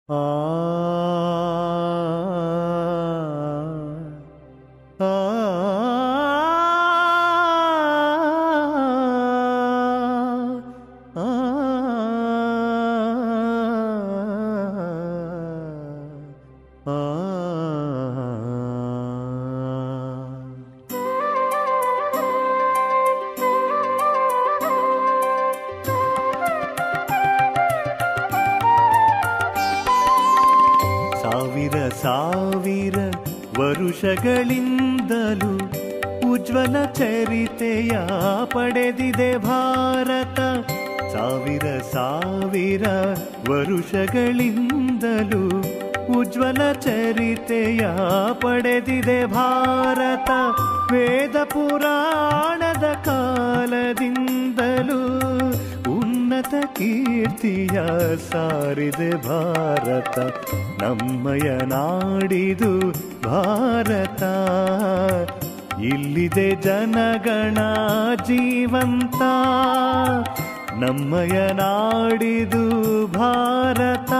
ಆ ಆ ಸಾವಿರ ಸಾವಿರ ವರುಷಗಳಿಂದಲೂ ಉಜ್ವಲ ಚರಿತೆಯ ಪಡೆದಿದೆ ಭಾರತ ಸಾವಿರ ಸಾವಿರ ವರುಷಗಳಿಂದಲೂ ಉಜ್ವಲ ಚರಿತೆಯ ಪಡೆದಿದೆ ಭಾರತ ವೇದ ಪುರಾಣದ ಕಾಲದಿಂದಲೂ ಉನ್ನತ ಕೀರ್ತಿಯ ಸಾರಿದೆ ಭಾರತ ನಮ್ಮಯ ನಾಡಿದು ಭಾರತ ಇಲ್ಲಿದೆ ಜನಗಣ ಜೀವಂತ ನಮ್ಮಯ ನಾಡಿದು ಭಾರತ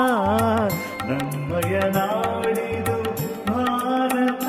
ನಮ್ಮಯ ನಾಡಿದು ಭಾರತ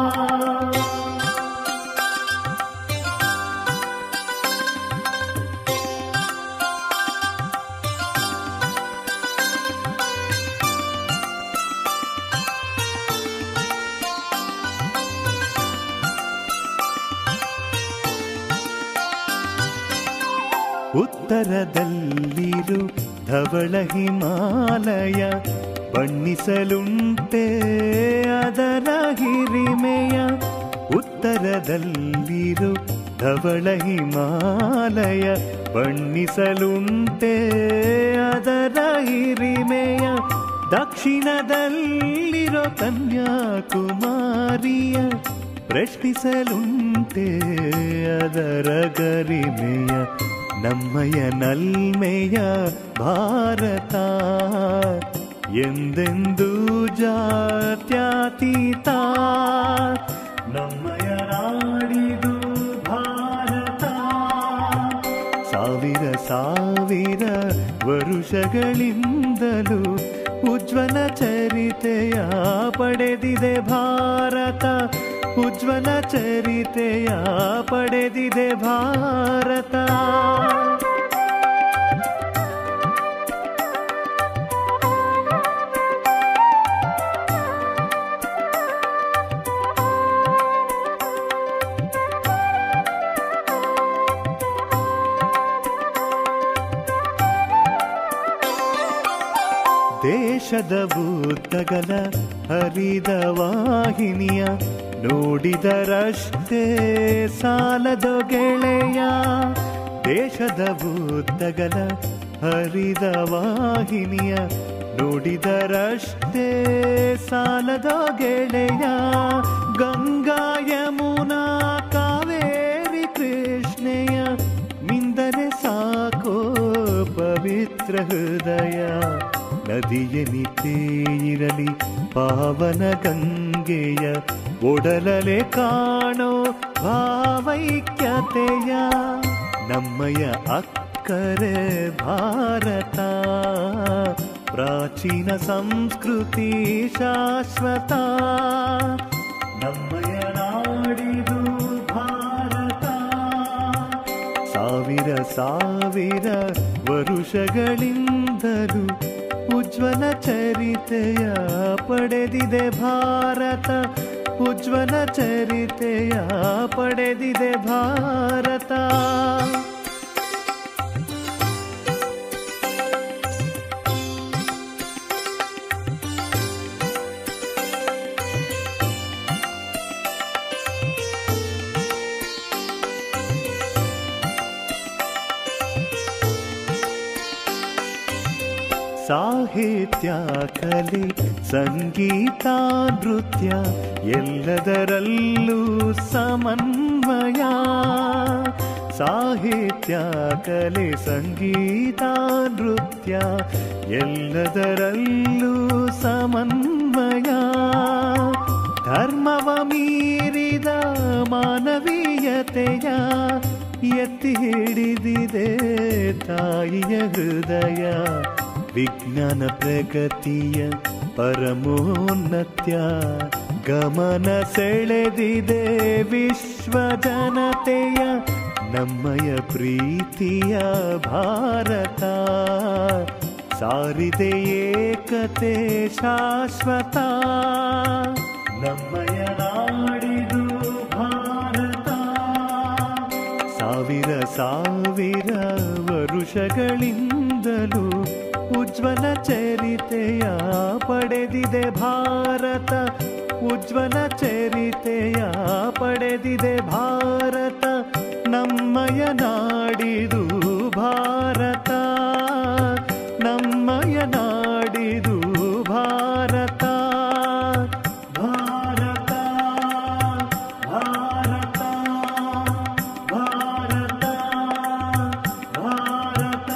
ಉತ್ತರದಲ್ಲಿರು ಧವಳ ಹಿಮಾಲಯ ಬಣ್ಣಿಸಲುಂಟೆ ಅದರ ಹಿರಿಮೆಯ ಉತ್ತರದಲ್ಲಿರು ಧವಳ ಹಿಮಾಲಯ ಬಣ್ಣಿಸಲುಂಟೆ ಅದರ ಹಿರಿಮೆಯ ದಕ್ಷಿಣದಲ್ಲಿರೋ ಕನ್ಯಾಕುಮಾರಿಯ ಪ್ರಶ್ನಿಸಲುಂಟೆ ಅದರ ಗರಿಮೆಯ ನಮ್ಮಯ ನಲ್ಮೆಯ ಭಾರತ ಎಂದೆಂದೂ ಜಾತ್ಯತೀತ ನಮ್ಮಯ ನಾಡಿದು ಭಾರತ ಸಾವಿರ ಸಾವಿರ ವರುಷಗಳಿಂದಲೂ ಉಜ್ವಲ ಚರಿತೆಯ ಪಡೆದಿದೆ ಭಾರತ ಉಜ್ವಲ ಚರಿತೆಯ ಪಡೆದಿದೆ ಭಾರತ ದೇಶದ ಬುದ್ಧಗಲ ಹರಿದ ವಾಹಿನಿಯ ನೋಡಿದರಷ್ಟೇ ಸಾಲದೊ ಗೆಳೆಯ ದೇಶದ ಬುದ್ಧಗಲ ಹರಿದ ವಾಹಿನಿಯ ನೋಡಿದರಷ್ಟೇ ಸಾಲದೊ ಗೆಳೆಯ ಗಂಗಾ ಯಮುನಾ ಕಾವೇರಿ ಕೃಷ್ಣೆಯ ಮಿಂದರೆ ಸಾಕೋ ಪವಿತ್ರ ಹೃದಯ ನದಿಯನಿತೇ ಇರಲಿ ಪಾವನ ಗಂಗೆಯ ಒಡಲಲೆ ಕಾಣೋ ಭಾವೈಕ್ಯತೆಯ ನಮ್ಮಯ ಅಕ್ಕರೆ ಭಾರತ ಪ್ರಾಚೀನ ಸಂಸ್ಕೃತಿ ಶಾಶ್ವತ ನಮ್ಮಯ ನಾಡಿದು ಭಾರತ ಸಾವಿರ ಸಾವಿರ ವರುಷಗಳಿಂದಲೂ ಉಜ್ವಲ ಚರಿತೆಯ ಪಡೆದಿದೆ ಭಾರತ ಉಜ್ವಲ ಚರಿತೆಯ ಪಡೆದಿದೆ ಭಾರತ ಸಾಹಿತ್ಯ ಕಲೆ ಸಂಗೀತ ನೃತ್ಯ ಎಲ್ಲದರಲ್ಲೂ ಸಮನ್ವಯ ಸಾಹಿತ್ಯ ಕಲೆ ಸಂಗೀತ ನೃತ್ಯ ಎಲ್ಲದರಲ್ಲೂ ಸಮನ್ವಯ ಧರ್ಮವ ಮೀರಿದ ಮಾನವೀಯತೆಯ ಎತ್ತಿ ಹಿಡಿದಿದೆ ತಾಯಿಯ ಹೃದಯ ವಿಜ್ಞಾನ ಪ್ರಗತಿಯ ಪರಮೋನ್ನತ್ಯ ಗಮನ ಸೆಳೆದಿದೆ ವಿಶ್ವ ಜನತೆಯ ನಮ್ಮಯ ಪ್ರೀತಿಯ ಭಾರತ ಸಾರಿದೆ ಏಕತೆ ಶಾಶ್ವತ ನಮ್ಮಯ ನಾಡಿದು ಭಾರತ ಸಾವಿರ ಸಾವಿರ ವರುಷಗಳಿಂದಲೂ ಉಜ್ವಲ ಚರಿತೆಯ ಪಡೆದಿದೆ ಭಾರತ ಉಜ್ವಲ ಚರಿತೆಯ ಪಡೆದಿದೆ ಭಾರತ ನಮ್ಮಯ ನಾಡಿದು ಭಾರತ ನಮ್ಮಯ ನಾಡಿದು ಭಾರತ ಭಾರತ ಭಾರತ ಭಾರತ ಭಾರತ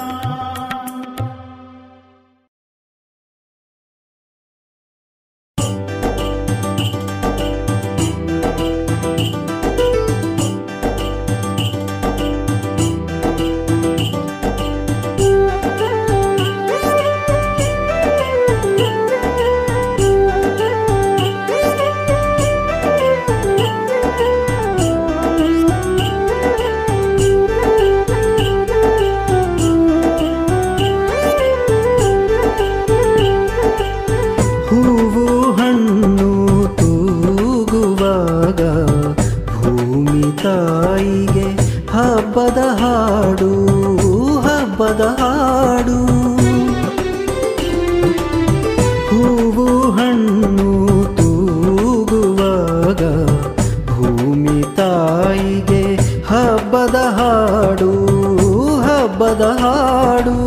ಹೂವು ಹಣ್ಣು ತೂಗುವಾಗ ಭೂಮಿ ತಾಯಿಗೆ ಹಬ್ಬದ ಹಾಡು ಹಬ್ಬದ ಹಾಡು ಹೂವು ಹಣ್ಣು ತೂಗುವಾಗ ಭೂಮಿ ತಾಯಿಗೆ ಹಬ್ಬದ ಹಾಡು ಹಬ್ಬದ ಹಾಡು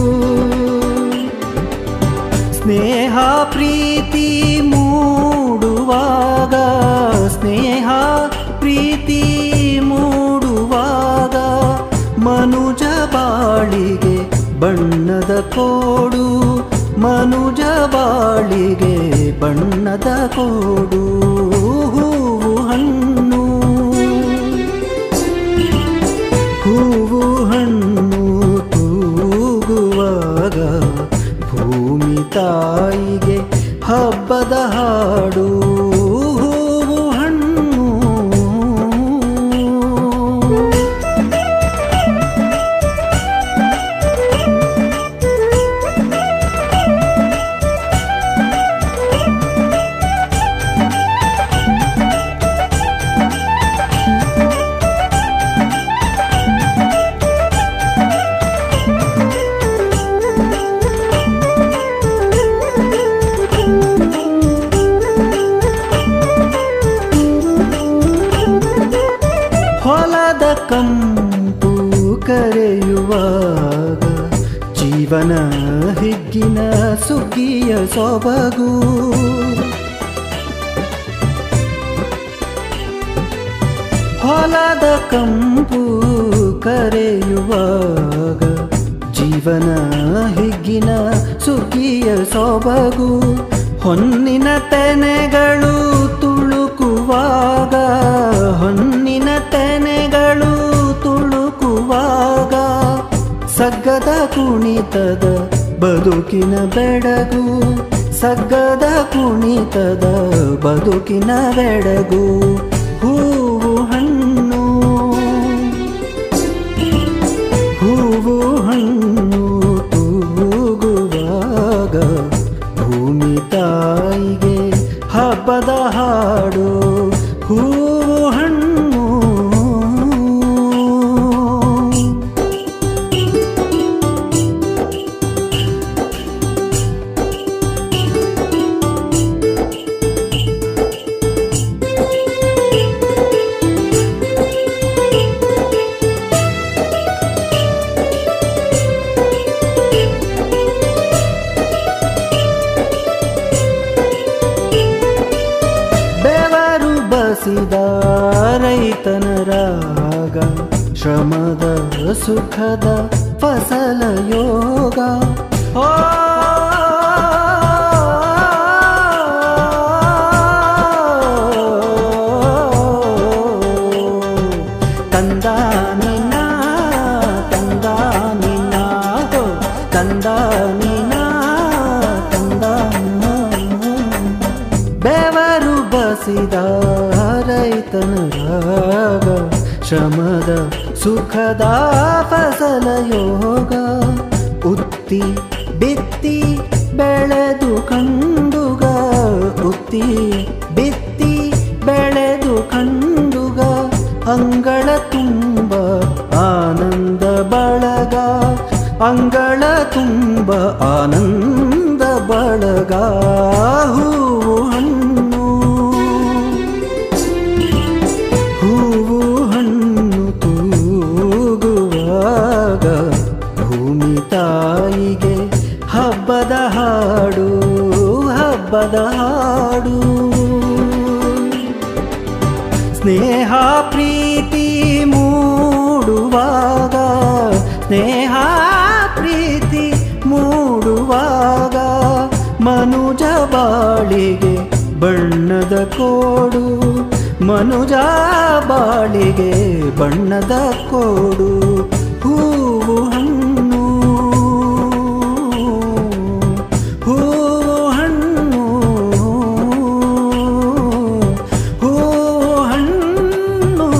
ಸ್ನೇಹ ಪ್ರೀತಿ ಮೂಡುವಾಗ ಸ್ನೇಹ ಪ್ರೀತಿ ಮೂಡುವಾಗ ಮನುಜ ಬಾಳಿಗೆ ಬಣ್ಣದ ಕೋಡು ಮನುಜ ಬಾಳಿಗೆ ಬಣ್ಣದ ಕೋಡು ಹೂವು ಹಣ್ಣು ಹೂವು ಹಣ್ಣು ತೂಗುವಾಗ ಭೂಮಿ ತಾಯಿಗೆ ಹಬ್ಬದ ಹಾಡು ಹೂವು ಹಣ್ಣು ಹೊಲದ ಕಂಪು ಕರೆಯುವಾಗ ಜೀವನ ಹಿಗ್ಗಿನ ಸುಗ್ಗಿಯ ಸೊಬಗು ಹೊಲದ ಕಂಪು ಕರೆಯುವಾಗ ಜೀವನ ಹಿಗ್ಗಿನ ಸುಗ್ಗಿಯ ಸೊಬಗು ಹೊನ್ನಿನ ತೆನೆಗಳು ತುಳುಕುವಾಗ ಹೊನ್ನಿನ ತೆನೆಗಳು ತುಳುಕುವಾಗ ಸಗ್ಗದ ಕುಣಿತದ ಬದುಕಿನ ಬೆಡಗು ಸಗ್ಗದ ಕುಣಿತದ ಬದುಕಿನ ಬೆಡಗು ಹೂವು ಹಣ್ಣು ಹೂವು ಹಣ್ಣು ತೂಗುವಾಗ ಭೂಮಿ ತಾಯಿಗೆ ಹಬ್ಬದ ಹಾಡು ಹೂವು ಹಣ್ಣು ಬೆವರು ಬಸಿದ ರೈತನ ರಾಗ ಶ್ರಮದ ಸುಖದ ಫಸಲ ಯೋಗ ಓ ತಂದ ನಿನ್ನ ತಂದ ನಿನ್ನ ಹೋ ತಂದ ನಿನ್ನ ಬೆವರು ಬಸಿದ ರೈತನ ರಾಗ ಶ್ರಮದ ಸುಖದ ಫಸಲ ಯೋಗ ಉತ್ತಿ ಬಿತ್ತಿ ಬೆಳೆದು ಕಂಡುಗ ಉತ್ತಿ ಬಿತ್ತಿ ಬೆಳೆದು ಕಂಡುಗ ಅಂಗಳ ತುಂಬ ಆನಂದ ಬಳಗ ಅಂಗಳ ತುಂಬ ಆನಂದ ಬಳಗ ಹೂವು ಹಣ್ಣು ಹೂವು ಹಣ್ಣು ತೂಗುವಾಗ ಭೂಮಿ ತಾಯಿಗೆ ಹಬ್ಬದ ಹಾಡು ಹಬ್ಬದ ಹಾಡು ಸ್ನೇಹ ಪ್ರೀತಿ ಮೂಡುವಾಗ ಸ್ನೇಹ ಪ್ರೀತಿ ಮೂಡುವಾಗ ಮನುಜ ಬಾಳಿಗೆ ಬಣ್ಣದ ಕೋಡು ಮನುಜ ಬಾಳಿಗೆ ಬಣ್ಣದ ಕೋಡು ಹೂವು ಹಣ್ಣು ಹೂವು ಹಣ್ಣು ಹೂವು ಹಣ್ಣು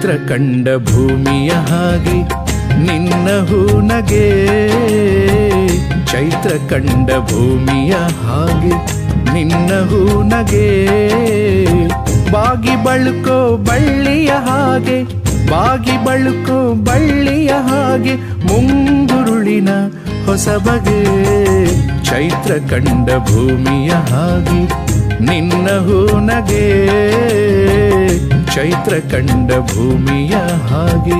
ಚೈತ್ರ ಕಂಡ ಭೂಮಿಯ ಹಾಗೆ ನಿನ್ನ ಹೂನಗೆ ಚೈತ್ರ ಕಂಡ ಭೂಮಿಯ ಹಾಗೆ ನಿನ್ನ ಹೂನಗೆ ಬಾಗಿ ಬಳುಕೋ ಬಳ್ಳಿಯ ಹಾಗೆ ಬಾಗಿ ಬಳುಕೋ ಬಳ್ಳಿಯ ಹಾಗೆ ಮುಂಗುರುಳಿನ ಹೊಸ ಬಗೆ ಚೈತ್ರ ಕಂಡ ಭೂಮಿಯ ಹಾಗೆ ನಿನ್ನ ಹೂನಗೆ ಚೈತ್ರ ಕಂಡ ಭೂಮಿಯ ಹಾಗೆ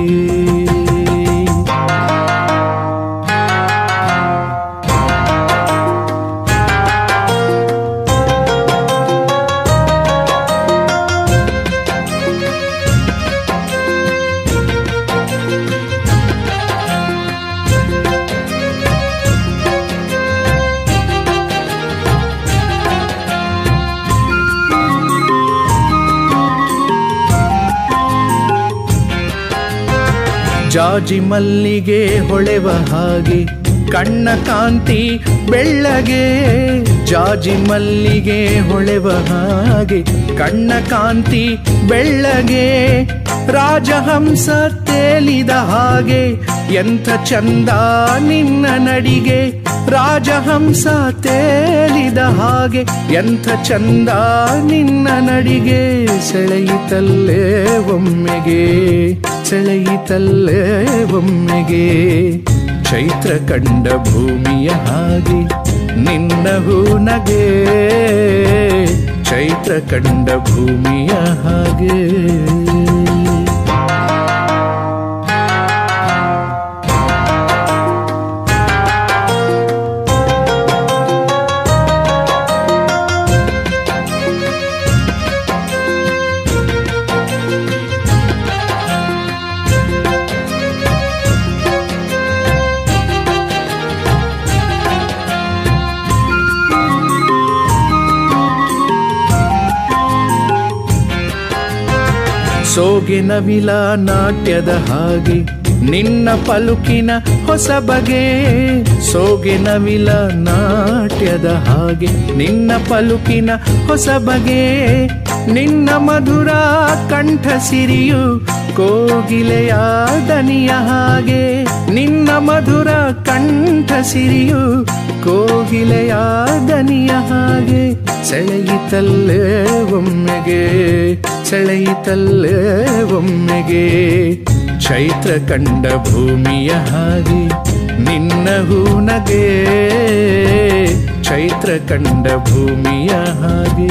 ಜಾಜಿ ಮಲ್ಲಿಗೆ ಹೊಳೆವ ಹಾಗೆ ಕಣ್ಣ ಕಾಂತಿ ಬೆಳ್ಳಗೆ ಜಾಜಿ ಮಲ್ಲಿಗೆ ಹೊಳೆವ ಹಾಗೆ ಕಣ್ಣ ಕಾಂತಿ ಬೆಳ್ಳಗೆ ರಾಜಹಂಸ ತೇಲಿದ ಹಾಗೆ ಎಂಥ ಚಂದ ನಿನ್ನ ನಡಿಗೆ ರಾಜಹಂಸ ತೇಲಿದ ಹಾಗೆ ಎಂಥ ಚಂದ ನಿನ್ನ ನಡಿಗೆ ಸೆಳೆಯಿತಲ್ಲೇ ಒಮ್ಮೆಗೆ ಸೆಳೆಯಿತಲ್ಲೇ ಒಮ್ಮೆಗೆ ಚೈತ್ರ ಕಂಡ ಭೂಮಿಯ ಹಾಗೆ ನಿನ್ನ ಹೂನಗೆ ಚೈತ್ರ ಕಂಡ ಭೂಮಿಯ ಹಾಗೆ ಸೋಗಿನ ವಿಲ ನಾಟ್ಯದ ಹಾಗೆ ನಿನ್ನ ಪಲುಕಿನ ಹೊಸ ಬಗೆ ಸೋಗಿನ ವಿಲ ನಾಟ್ಯದ ಹಾಗೆ ನಿನ್ನ ಪಲುಕಿನ ಹೊಸ ಬಗೆ ನಿನ್ನ ಮಧುರ ಕಂಠ ಸಿರಿಯು ಕೋಗಿಲೆಯ ದನಿಯ ಹಾಗೆ ನಿನ್ನ ಮಧುರ ಕಂಠ ಸಿರಿಯು ಕೋಗಿಲೆಯ ದನಿಯ ಹಾಗೆ ಸೆಳೆಯಿತಲ್ಲೇ ಒಮ್ಮೆಗೆ ಸೆಳೆಯಿತಲ್ಲೇ ಒಮ್ಮೆಗೆ ಚೈತ್ರ ಕಂಡ ಭೂಮಿಯ ಹಾಗೆ ನಿನ್ನ ಹೂನಗೆ ಚೈತ್ರ ಕಂಡ ಭೂಮಿಯ ಹಾಗೆ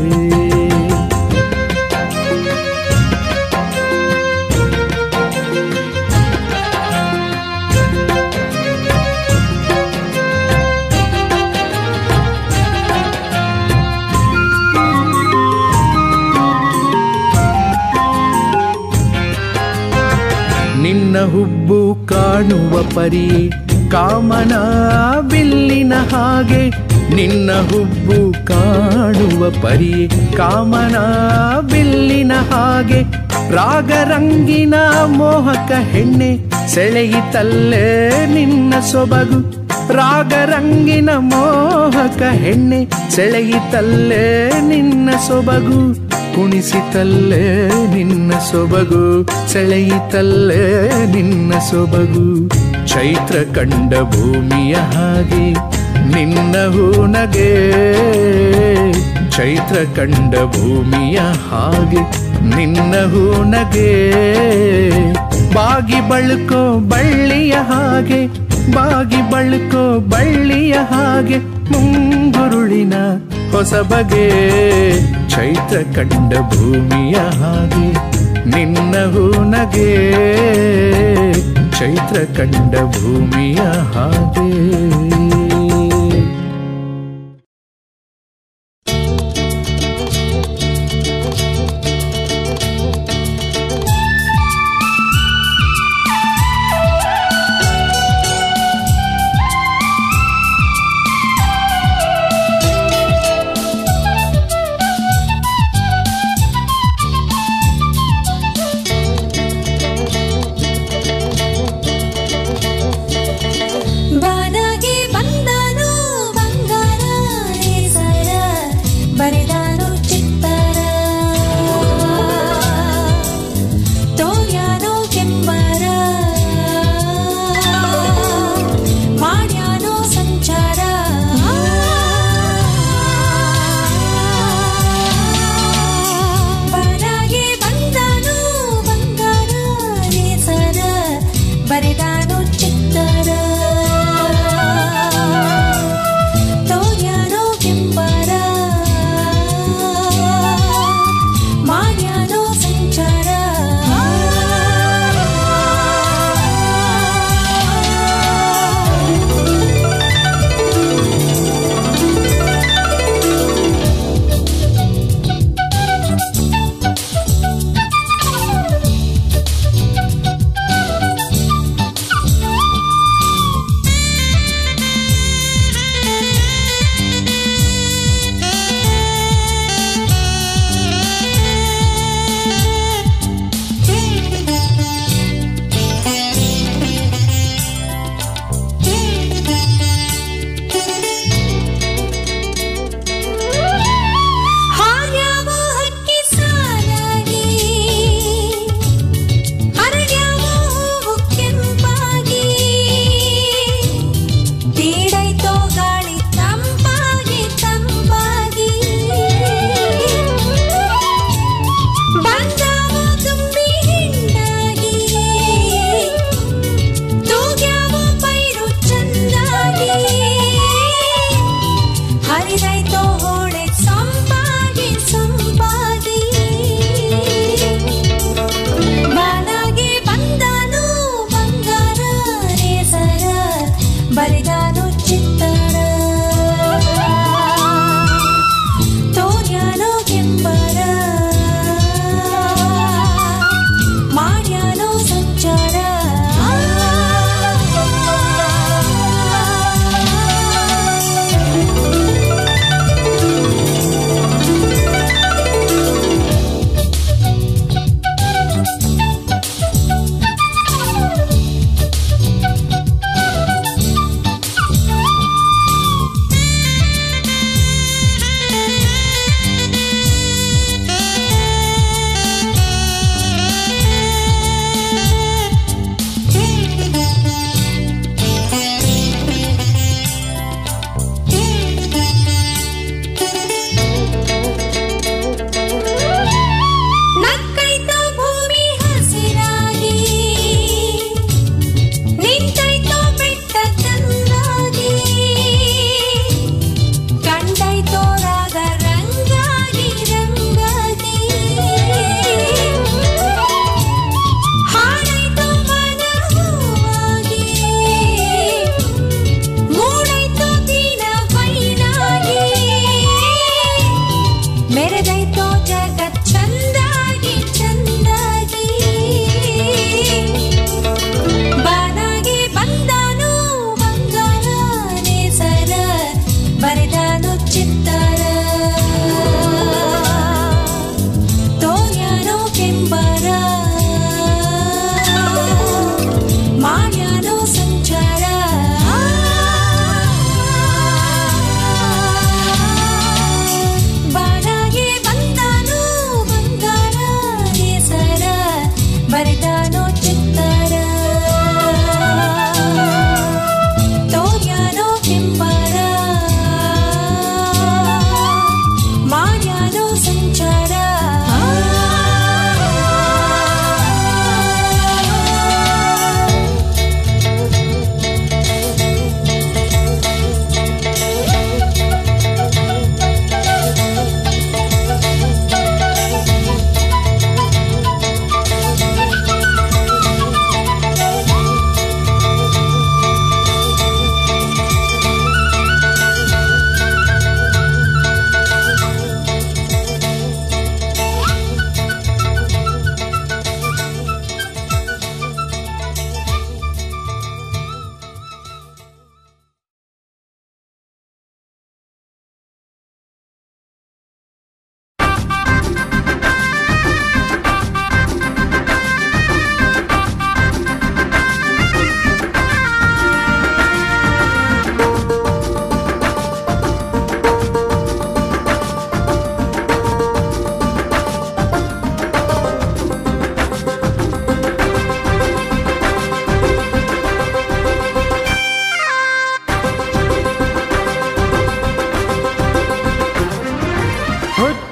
ನಿನ್ನ ಹುಬ್ಬು ಕಾಣುವ ಪರಿ ಕಾಮನ ಬಿಲ್ಲಿನ ಹಾಗೆ ನಿನ್ನ ಹುಬ್ಬು ಕಾಣುವ ಪರಿ ಕಾಮನ ಬಿಲ್ಲಿನ ಹಾಗೆ ರಾಗರಂಗಿನ ಮೋಹಕ ಹೆಣ್ಣೆ ಸೆಳೆಯಿತಲ್ಲೇ ನಿನ್ನ ಸೊಬಗು ರಾಗರಂಗಿನ ಮೋಹಕ ಹೆಣ್ಣೆ ಸೆಳೆಯಿತಲ್ಲೇ ನಿನ್ನ ಸೊಬಗು ಕುಣಿಸಿತಲ್ಲೇ ನಿನ್ನ ಸೊಬಗು ಸೆಳೆಯಿತಲ್ಲೇ ನಿನ್ನ ಸೊಬಗು ಚೈತ್ರ ಕಂಡ ಭೂಮಿಯ ಹಾಗೆ ನಿನ್ನ ಹೂನಗೆ ಚೈತ್ರ ಕಂಡ ಭೂಮಿಯ ಹಾಗೆ ನಿನ್ನ ಹೂನಗೆ ಬಾಗಿ ಬಳುಕೋ ಬಳ್ಳಿಯ ಹಾಗೆ ಬಾಗಿ ಬಳುಕೋ ಬಳ್ಳಿಯ ಹಾಗೆ ಮುಂಗುರುಳಿನ ಹೊಸ ಬಗೆ ಚೈತ್ರ ಕಂಡ ಭೂಮಿಯ ಹಾಗೆ ನಿನ್ನ ಹೂನಗೆ ಚೈತ್ರ ಕಂಡ ಭೂಮಿಯ ಹಾಗೆ ಬಾನಾಗಿ ಬಾ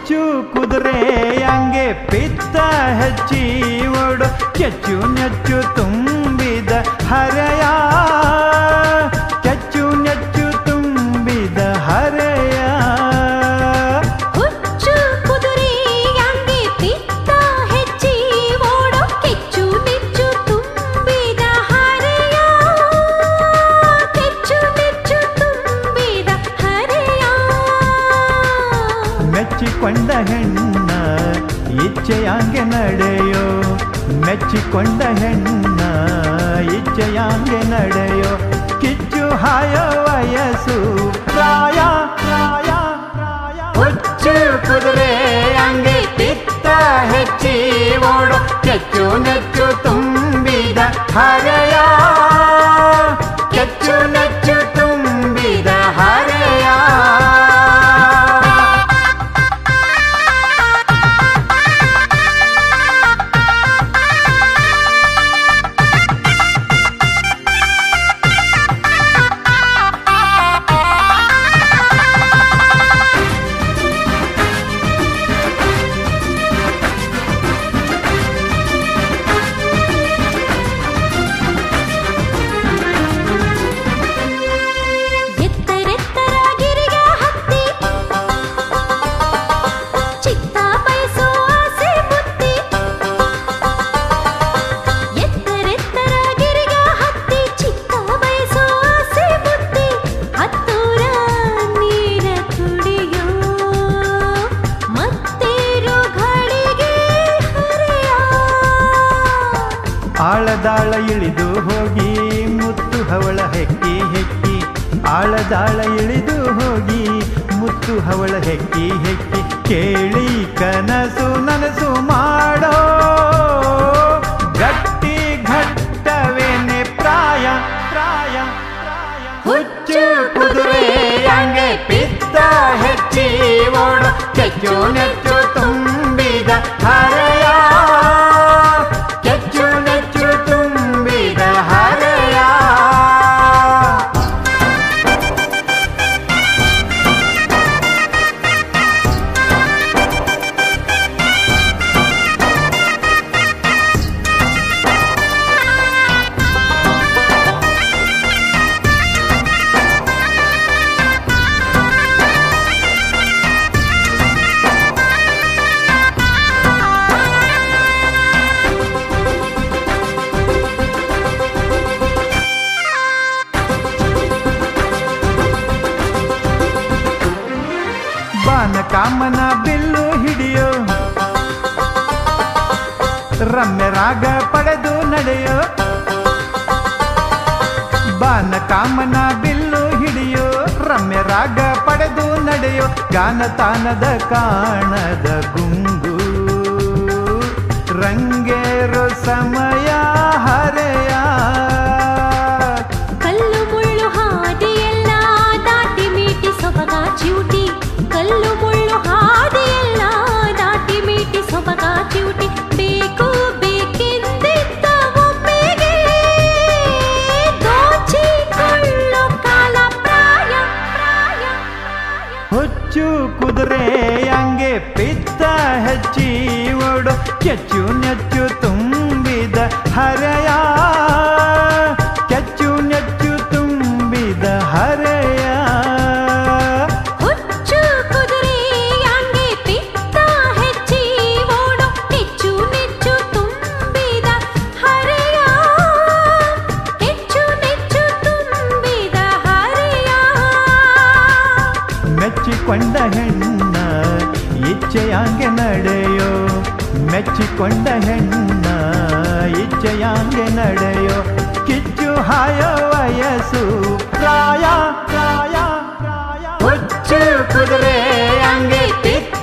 ಹುಚ್ಚು ಕುದುರೆ ಹಂಗೆ ಪಿತ್ತ ಹಚ್ಚಿ ಓಡು ಕೆಚ್ಚು ನೆಚ್ಚು ತುಂಬಿದ ಹರೆಯ ಕೆಚ್ಚು ನೆಚ್ಚು ತುಂಬಿದ ಹರೆಯ ಹುಚ್ಚು ಕುದುರೆ ಹಂಗೆ ಪಿತ್ತ ಹೆಚ್ಚಿ ಓಡೋ ಕೆಚ್ಚು ನೆಚ್ಚು ತುಂಬಿದ ಹರೆಯ ಕೆಚ್ಚು ನೆಚ್ಚು ತುಂಬಿದ ಹರೆಯ ಮೆಚ್ಚಿಕೊಂಡ ಹೆಣ್ಣ ಇಚ್ಛೆಯಾಂಗೆ ನಡೆಯೋ ಮೆಚ್ಚಿಕೊಂಡ ಹೆಣ್ಣ ಇಚ್ಛೆಯಾಂಗೆ ನಡೆಯೋ ಕಿಚ್ಚು ಹಾಯ ವಯಸ್ಸು ಪ್ರಾಯ ಪ್ರಾಯ ಪ್ರಾಯ ಹುಚ್ಚು ಕುದುರೆ ಹಂಗೆ ಪಿತ್ತ ಹೆಚ್ಚಿ ಓಡು ಕೆಚ್ಚು ನೆಚ್ಚು ತುಂಬಿದ ಹರೆಯ ಕೆಚ್ಚು ನೆಚ್ಚು ತುಂಬಿದ ಹರೆಯ ಎತ್ತರೆತ್ತರ ಗಿರಿಗ ಹತ್ತಿ ಚಿತ್ತ ಬಯಸೋ ಆಸೆ ಬುತ್ತಿ ಎತ್ತರೆತ್ತರ ಗಿರಿಗ ಹತ್ತಿ ಚಿತ್ತ ಬಯಸೋ ಆಸೆ ಬುತ್ತಿ ಹತ್ತೂರ ನೀರ ಕುಡಿಯೋ ಮತ್ತೇರು ಘಳಿಗೆ ಹರೆಯ ಆಳದಾಳ ಇಳಿದು ಹೋಗಿ ಮುತ್ತು ಹವಳ ಹೆಕ್ಕಿ ಹೆಕ್ಕಿ ಆಳದಾಳ ಇಳಿದು ಹೋಗಿ ಮುತ್ತು ಹವಳ ಹೆಕ್ಕಿ ಹೆಕ್ಕಿ ಕೇಳಿ ಕನಸು ನನಸು ಮಾಡೋ ಗಟ್ಟಿ ಘಟ್ಟವೇನೆ ಪ್ರಾಯ ಪ್ರಾಯ ಪ್ರಾಯ ಹುಚ್ಚು ಕುದುರೆ ಹಂಗೆ ಪಿತ್ತ ಹೆಚ್ಚಿ ಓಡು ಕೆಚ್ಚು ನೆಚ್ಚು ತುಂಬಿದ ಹರೆಯ ಕೆಚ್ಚು ನೆಚ್ಚು ತುಂಬಿದ ಹರೆಯ ಬಾನ ಕಾಮನ ಬಿಲ್ಲು ಹಿಡಿಯೋ ರಮ್ಯ ರಾಗ ಪಡೆದು ನಡೆಯೋ ಬಾನ ಕಾಮನ ಬಿಲ್ಲು ಹಿಡಿಯೋ ರಮ್ಯ ರಾಗ ಪಡೆದು ನಡೆಯೋ ಗಾನ ತಾನದ ಕಾಣದ ಗುಂಗು ರಂಗೇರೋ ಸಮಯ ಹರೆಯ ಕಲ್ಲು ಮುಳ್ಳು ಹಾದಿಯೆಲ್ಲ ದಾಟಿ ಮೀಟಿ ಸೊಬಗ ಚ್ಯೂಟಿ ಕಲ್ಲು ಮುಳ್ಳು ಹಾದಿಯೆಲ್ಲ ದಾಟಿ ಮೀಟಿ ಸೊಬಗ ಚ್ಯೂಟಿ ಬೇಕು ಬೇಕೆಂದಿದ್ದ ಒಮ್ಮೆಗೆ ದೋಚಿಕೊಳ್ಳೋ ಕಾಲ ಪ್ರಾಯ ಪ್ರಾಯ ಪ್ರಾಯ ಹುಚ್ಚು ಕುದುರೆ ಹಂಗೆ ಪಿತ್ತ ಹಚ್ಚಿ ಓಡು ಕೆಚ್ಚು ನೆಚ್ಚು ತುಂಬಿದ ಹರೆಯ ಕೆಚ್ಚು ನೆಚ್ಚು ತುಂಬಿದ ಹರೆಯ ಹುಚ್ಚು ಕುದುರೆ ಹಂಗೆ ಪಿತ್ತ ಹೆಚ್ಚಿ ಓಡೋ ಕೆಚ್ಚು ನೆಚ್ಚು ತುಂಬಿದ ಹರೆಯ ಕೆಚ್ಚು ನೆಚ್ಚು ತುಂಬಿದ ಹರೆಯ ಮೆಚ್ಚಿಕೊಂಡ ಹೆಣ್ಣ ಇಚ್ಛೆಯಾಂಗೆ ನಡೆಯೋ ಮೆಚ್ಚಿಕೊಂಡ ಹೆಣ್ಣ ಇಚ್ಛೆಯಾಂಗೆ ನಡೆಯೋ ಕಿಚ್ಚು ಹಾಯ ವಯಸ್ಸು ಪ್ರಾಯ ಪ್ರಾಯ ಪ್ರಾಯ ಹುಚ್ಚು ಕುದುರೆ ಹಂಗೆ ಪಿತ್ತ